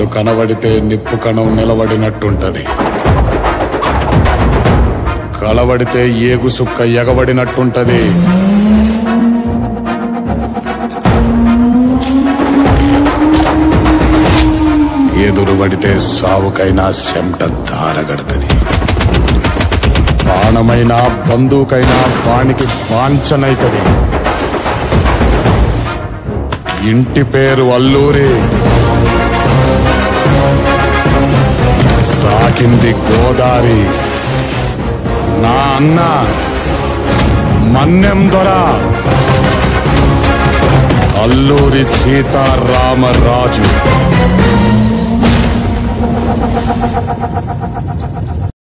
వాడు కనబడితే నిప్పు కణం నిలబడినట్టుంటది కలబడితే ఏగు సుక్క ఎగబడినట్టుంటది ఎదురు పడితే సావుకైనా సెమట దారగడుతుంది బాణమైనా బందూకైనా వానికి వాంఛనైతది ఇంటి పేరు అల్లూరి సాకింది గోదారి నా అన్న మన్నెం దొర అల్లూరి సీతారామరాజు